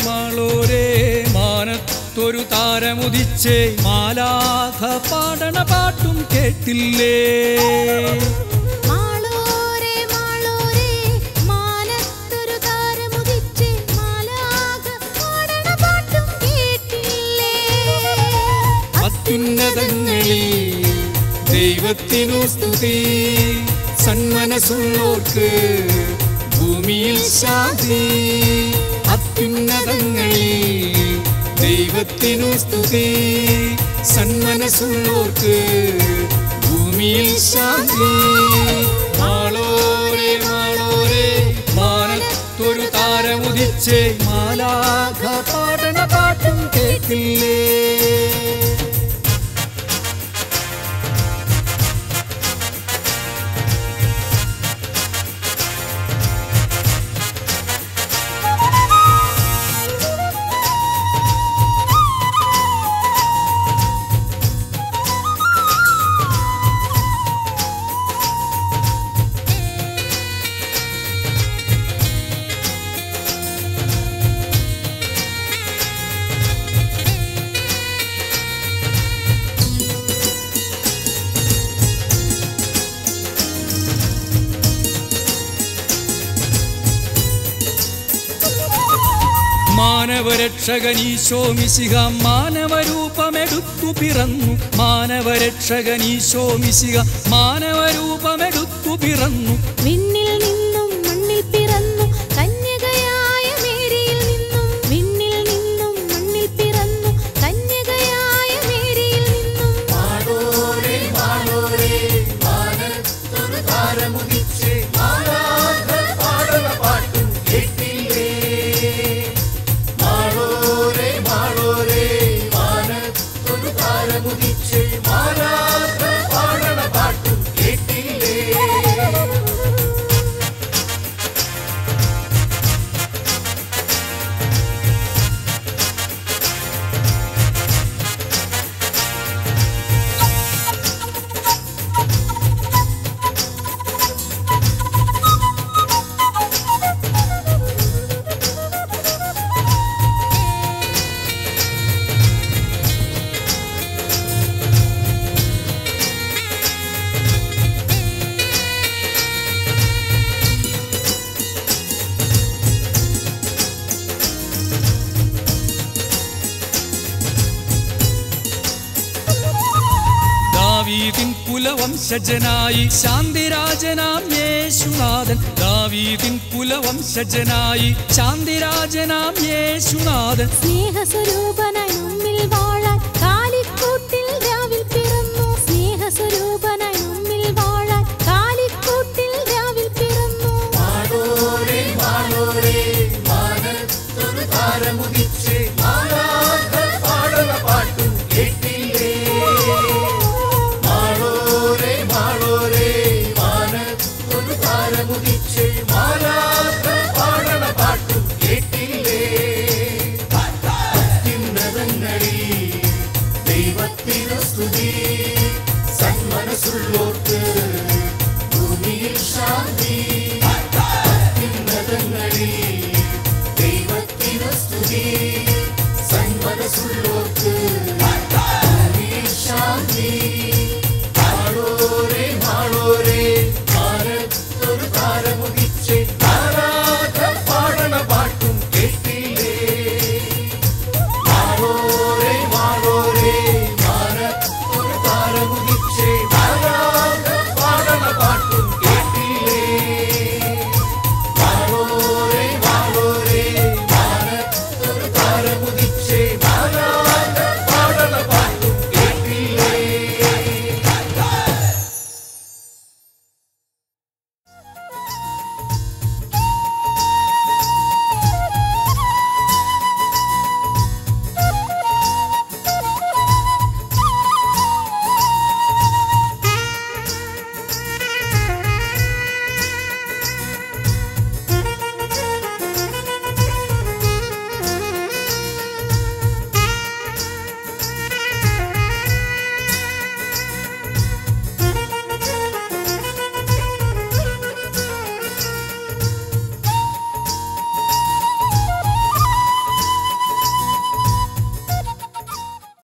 മാളോരേ മാനത്തൊരു താരമുദിച്ചേ മാലാഖ പാടണ പാട്ടും കേട്ടില്ലേ മാളോരേ മാളോരേ മാനത്തൊരു താരമുദിച്ച് മാലാഖ പാടണ പാട്ടും കേട്ടില്ലേ അത്യുന്നതങ്ങളിൽ ദൈവത്തിനു സ്തുതി സന്മനസ്സുള്ളോർക്ക് ഭൂമിയിൽ ശാന്തി അത്യുന്നതങ്ങളിൽ ദൈവത്തിനു സ്തുതി സന്മനസ്സുള്ളോർക്ക് ഭൂമിയിൽ ശാന്തി മാളോരെ മാളോരെ മാനത്തൊരു താരമുദിച്ചേ മാലാഖ പാടണ പാട്ടും കേട്ടില്ലേ മാനവരക്ഷകനീശോ മിശിഹ മാനവരൂപമെടുത്തു പിറന്നു മാനവരക്ഷകനീശോ മിശിഹ മാനവരൂപമെടുത്തു പിറന്നു വിണ്ണിൽ നിന്നും മണ്ണിൽ പിറന്നു കന്യകയായ മേരിയിൽ നിന്നും വിണ്ണിൽ നിന്നും മണ്ണിൽ പിറന്നു കന്യകയായ മേരിയിൽ നിന്നും ദാവീദിൻ കുലവംശജനായി ശാന്തിരാജനാം യേശുനാഥൻ ദാവീദിൻ കുലവംശജനായി ശാന്തിരാജനാം യേശുനാഥൻ സ്നേഹസ്വരൂപനായി നമ്മിൽ വാഴാൻ കാലിക്കൂട്ടിൽ രാവിൽ പിറന്നു സ്നേഹസ്വരൂപനായി നമ്മിൽ വാഴാൻ കാലിക്കൂട്ടിൽ രാവിൽ പിറന്നു മാളോരേ മാളോരേ മാനത്തൊരു താരമുദിച്ചേ